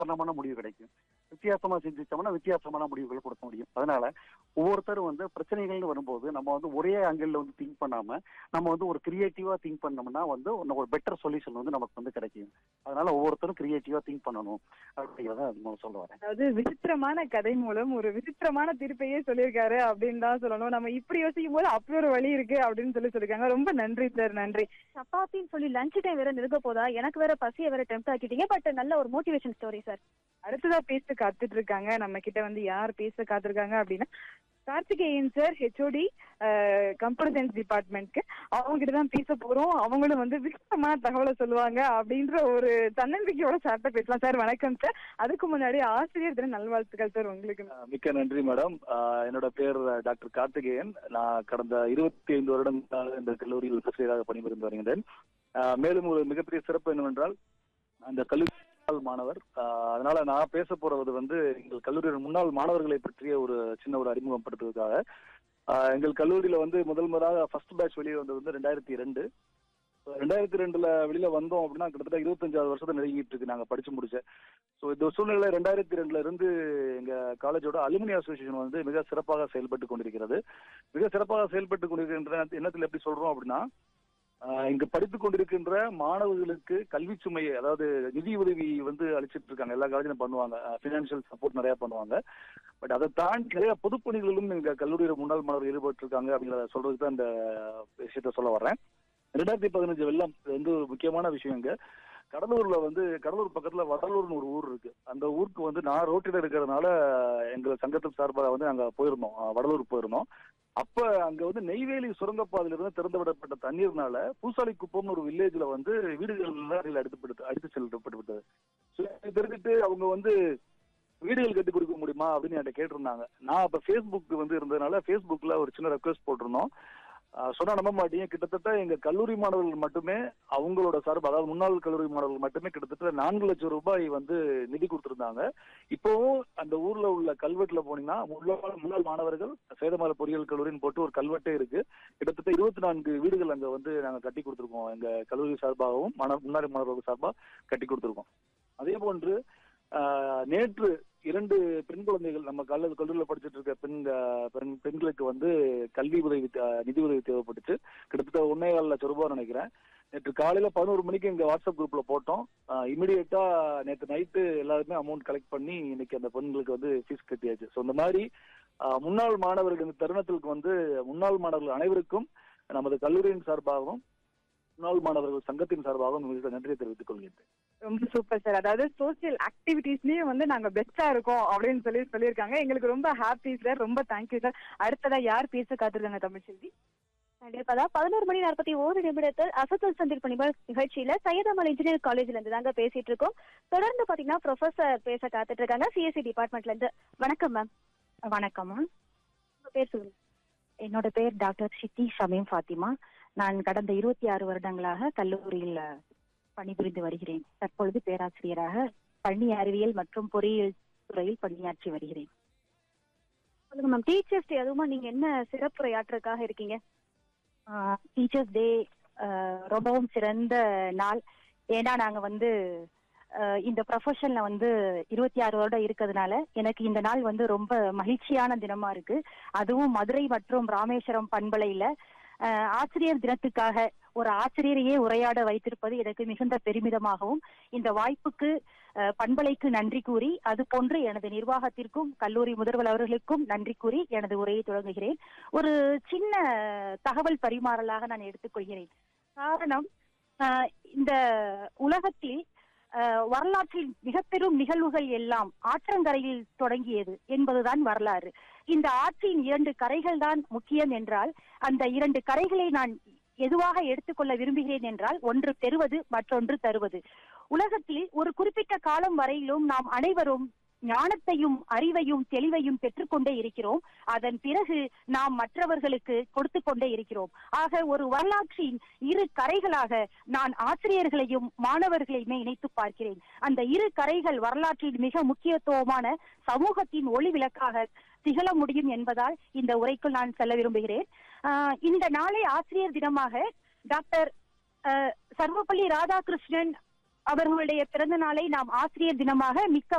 பண்ணமான முடிவு கிடைக்கும் வித்தியாசமா சிந்திச்சோம்னா வித்தியாசமான முடிவுகளை கொடுக்க முடியும் அதனால ஒவ்வொருத்தரும் வந்து பிரச்சனைகள்னு வரும்போது நம்ம வந்து ஒரே ஆங்கிள் வந்து திங்க் பண்ணாம நம்ம வந்து ஒரு கிரியேட்டிவா திங்க் பண்ணோம்னா வந்து இன்னும் ஒரு பெட்டர் சொல்யூஷன் வந்து நமக்கு வந்து கிடைக்கும் அதனால ஒவ்வொருத்தரும் கிரியேட்டிவா திங்க் பண்ணணும் அப்படிங்கிறத அது மூலம் சொல்ல வரேன் அதாவது விசித்திரமான கதை மூலம் ஒரு விசித்திரமான தீர்ப்பையே சொல்லியிருக்காரு அப்படின்னு தான் சொல்லணும் நம்ம இப்படி யோசிக்கும் போது அப்படி ஒரு வழி இருக்கு அப்படின்னு சொல்லி சொல்லியிருக்காங்க ரொம்ப நன்றி சார் நன்றி சப்பாத்தின்னு சொல்லி லஞ்ச் டைம் வேற நெருங்க போதா எனக்கு வேற பசிய வேற டெம்ட் ஆக்கிட்டீங்க பட் நல்ல ஒரு மோட்டிவேஷன் ஸ்டோரி சார் அடுத்ததா பேச காத்துட்டு இருக்காங்க நம்ம கிட்ட வந்து யார் பேச காத்திருக்காங்க அப்படின்னா Karthikeyan sir HOD computer science டிபார்ட்மெண்ட்க்கு அவங்க கிட்ட தான் பேச போறோம் அவங்களும் வந்து விசித்திரமான தகவலை சொல்லுவாங்க அப்படின்ற ஒரு தன்னம்பிக்கையோட சார்ட்ட பேசலாம் சார் வணக்கம் சார் அதுக்கு முன்னாடி ஆசிரியர் தின நல்வாழ்த்துக்கள் சார் உங்களுக்கு அஹ் மிக்க நன்றி மேடம் அஹ் என்னோட பேர் டாக்டர் கார்த்திகேயன் நான் கடந்த இருபத்தி ஐந்து வருடங்களாக இந்த கல்லூரியில் ஆசிரியராக பணிபுரிந்து வருகின்றேன் அஹ் மேலும் ஒரு மிகப்பெரிய சிறப்பு என்னவென்றால் அந்த கல்லூரி முன்னாள் மாணவர் அஹ் அதனால நான் பேச போறது வந்து எங்கள் கல்லூரியின் முன்னாள் மாணவர்களை பற்றிய ஒரு சின்ன ஒரு அறிமுகப்படுத்துவதற்காக அஹ் எங்கள் கல்லூரியில வந்து முதல் முறையாக ஃபர்ஸ்ட் பேட்ச் வெளியே வந்தது வந்து ரெண்டாயிரத்தி ரெண்டு ரெண்டாயிரத்தி ரெண்டுல வெளியில வந்தோம் அப்படின்னா கிட்டத்தட்ட இருபத்தஞ்சாவது வருஷத்தை நெருங்கிட்டு இருக்கு நாங்க படிச்சு முடிச்ச ஸோ இந்த சூழ்நிலை ரெண்டாயிரத்தி ரெண்டுல இருந்து எங்க காலேஜோட அலுமினி அசோசியேஷன் வந்து மிக சிறப்பாக செயல்பட்டு கொண்டிருக்கிறது மிக சிறப்பாக செயல்பட்டு கொண்டிருக்கின்ற எண்ணத்தில் எப்படி சொல்றோம் அப்படின்னா ஆஹ் இங்கு படித்துக் கொண்டிருக்கின்ற மாணவர்களுக்கு கல்வி சுமையை அதாவது நிதி உதவி வந்து அளிச்சிட்டு இருக்காங்க எல்லா காலேஜிலும் பண்ணுவாங்க பினான்சியல் சப்போர்ட் நிறைய பண்ணுவாங்க பட் அதை தாண்டி நிறைய பொதுப்பணிகளிலும் எங்க கல்லூரியில் முன்னாள் மாணவர்கள் ஈடுபட்டு இருக்காங்க அப்படிங்கிறத சொல்றதுக்கு தான் இந்த விஷயத்த சொல்ல வர்றேன் ரெண்டாயிரத்தி பதினஞ்சு வெள்ளம் இது வந்து ஒரு முக்கியமான விஷயம் இங்க கடலூர்ல வந்து கடலூர் பக்கத்துல வடலூர்னு ஒரு ஊர் இருக்கு அந்த ஊருக்கு வந்து நான் ரோட்டில் இருக்கிறதுனால எங்கள் சங்கத்தின் சார்பாக வந்து அங்க போயிருந்தோம் அஹ் வடலூர் போயிருந்தோம் அப்ப அங்க வந்து நெய்வேலி சுரங்கப்பாதையில இருந்து திறந்து விடப்பட்ட தண்ணீர்னால பூசாலி குப்பம்னு ஒரு வில்லேஜ்ல வந்து வீடுகள் எல்லாம் அடித்து அடித்து செல்லப்பட்டு விட்டது So, இதை தெரிஞ்சுட்டு அவங்க வந்து வீடுகள் கட்டி கொடுக்க முடியுமா அப்படின்னு என்கிட்ட கேட்டிருந்தாங்க நான் அப்ப ஃபேஸ்புக் வந்து இருந்ததுனால ஃபேஸ்புக்ல ஒரு சின்ன ரெக்வஸ்ட் போட்டிருந்தோம் ஆஹ் சொன்னா நம்ப மாட்டீங்க கிட்டத்தட்ட எங்க கல்லூரி மாணவர்கள் மட்டுமே அவங்களோட சார்பு அதாவது முன்னாள் கல்லூரி மாணவர்கள் மட்டுமே கிட்டத்தட்ட நான்கு லட்சம் ரூபாய் வந்து நிதி கொடுத்திருந்தாங்க இப்போவும் அந்த ஊர்ல உள்ள கல்வெட்டுல போனீங்கன்னா முன்னாள் முன்னாள் மாணவர்கள் சேதமர பொறியியல் கல்லூரின்னு போட்டு ஒரு கல்வெட்டே இருக்கு கிட்டத்தட்ட இருபத்தி நான்கு வீடுகள் அங்க வந்து நாங்க கட்டி கொடுத்துருக்கோம் எங்க கல்லூரி சார்பாகவும் மாணவ முன்னாள் மாணவர்கள் சார்பாக கட்டி கொடுத்துருக்கோம் அதே போன்று ஆஹ், நேற்று இரண்டு பெண் குழந்தைகள் நம்ம கல்லூரி கல்லூரியில் படிச்சுட்டு இருக்க பெண் ஆஹ், பெண் பெண்களுக்கு வந்து கல்வி உதவி தே- நிதி உதவி தேவைப்பட்டுச்சு கிட்டத்தட்ட ஒன்னே கால் லட்சம் ரூபாய் நினைக்கிறேன் நேற்று காலையில பதினோரு மணிக்கு எங்க வாட்ஸ்அப் குரூப்ல போட்டோம் இமிடியேட்டா நேற்று நைட்டு எல்லாருமே அமௌண்ட் கலெக்ட் பண்ணி இன்னைக்கு அந்த பெண்களுக்கு வந்து ஃபீஸ் கட்டியாச்சு ஸோ இந்த மாதிரி ஆஹ், முன்னாள் மாணவர்கள் இந்த தருணத்திற்கு வந்து முன்னாள் மாணவர்கள் அனைவருக்கும் நமது கல்லூரியின் சார்பாகவும் முன்னாள் மாணவர்கள் சங்கத்தின் சார்பாகவும் மிகுந்த நன்றியை தெரிவித்துக் கொள்கின்றேன் ரொம்ப சூப்பர் சார் அதாவது சோசியல் ஆக்டிவிட்டீஸ்லயும் வந்து நாங்க பெஸ்டா இருக்கோம் அப்படின்னு சொல்லி சொல்லியிருக்காங்க எங்களுக்கு ரொம்ப ஹாப்பி சார் ரொம்ப தேங்க்யூ சார் அடுத்ததா யார் பேச காத்திருக்காங்க தமிழ்ச்செல்வி கண்டிப்பா பதினோரு மணி நாற்பத்தி ஓரு நிமிடத்தில் அசத்தல் சந்திப்பு நிபுணர் நிகழ்ச்சியில சையதமல் இன்ஜினியர் காலேஜ்ல இருந்து தாங்க பேசிட்டு இருக்கோம் தொடர்ந்து பாத்தீங்கன்னா ப்ரொஃபசர் பேச காத்துட்டு இருக்காங்க சிஎஸ்சி டிபார்ட்மெண்ட்ல இருந்து வணக்கம் மேம் வணக்கம்மா உங்க பேர் சொல்லுங்க என்னோட பேர் டாக்டர் ஷித்தி ஷமீம் ஃபாத்திமா நான் கடந்த இருபத்தி ஆறு வருடங்களாக கல்லூரியில் பணிபுரிந்து வருகிறேன் தற்பொழுது பேராசிரியராக பள்ளி அறிவியல் மற்றும் பொறியியல் துறையில் பணியாற்றி வருகிறேன் சொல்லுங்க மேம் டீச்சர்ஸ் டே அதுவுமா நீங்க என்ன சிறப்புரையாற்றுக்காக இருக்கீங்க டீச்சர்ஸ் டே ரொம்பவும் சிறந்த நாள் ஏன்னா நாங்க வந்து அஹ், இந்த ப்ரொஃபஷன்ல வந்து இருபத்தி ஆறு வருடம் இருக்கிறதுனால எனக்கு இந்த நாள் வந்து ரொம்ப மகிழ்ச்சியான தினமா இருக்கு அதுவும் மதுரை மற்றும் ராமேஸ்வரம் பண்பலையில அஹ், ஆசிரியர் தினத்துக்காக ஒரு ஆசிரியரையே உரையாட வைத்திருப்பது எனக்கு மிகுந்த பெருமிதமாகவும் இந்த வாய்ப்புக்கு அஹ், பண்பலைக்கு நன்றி கூறி அது போன்று எனது நிர்வாகத்திற்கும் கல்லூரி முதல்வர் அவர்களுக்கும் நன்றி கூறி எனது உரையை தொடங்குகிறேன் ஒரு சின்ன தகவல் பரிமாறலாக நான் எடுத்துக்கொள்கிறேன் காரணம் ஆஹ் இந்த உலகத்தில் ஆஹ் வரலாற்றில் மிக பெரும் நிகழ்வுகள் எல்லாம் ஆற்றங்கரையில் தொடங்கியது என்பதுதான் வரலாறு இந்த ஆற்றின் இரண்டு கரைகள் தான் முக்கியம் என்றால் அந்த இரண்டு கரைகளை நான் எதுவாக எடுத்துக்கொள்ள விரும்புகிறேன் என்றால் ஒன்று பெறுவது மற்றொன்று தருவது உலகத்தில் ஒரு குறிப்பிட்ட காலம் வரையிலும் நாம் அனைவரும் ஞானத்தையும் அறிவையும் தெளிவையும் பெற்றுக்கொண்டே இருக்கிறோம் அதன் பிறகு நாம் மற்றவர்களுக்கு கொடுத்து கொண்டே இருக்கிறோம் ஆக ஒரு வரலாற்றின் இரு கரைகளாக நான் ஆசிரியர்களையும் மாணவர்களையுமே இணைத்து பார்க்கிறேன் அந்த இரு கரைகள் வரலாற்றில் மிக முக்கியத்துவமான சமூகத்தின் ஒளி விளக்காக திகழ முடியும் என்பதால் இந்த உரைக்குள் நான் செல்ல விரும்புகிறேன் ஆஹ் இந்த நாளை ஆசிரியர் தினமாக டாக்டர் ஆஹ் சர்வப்பள்ளி ராதாகிருஷ்ணன் அவர்களுடைய பிறந்த நாளை நாம் ஆசிரியர் தினமாக மிக்க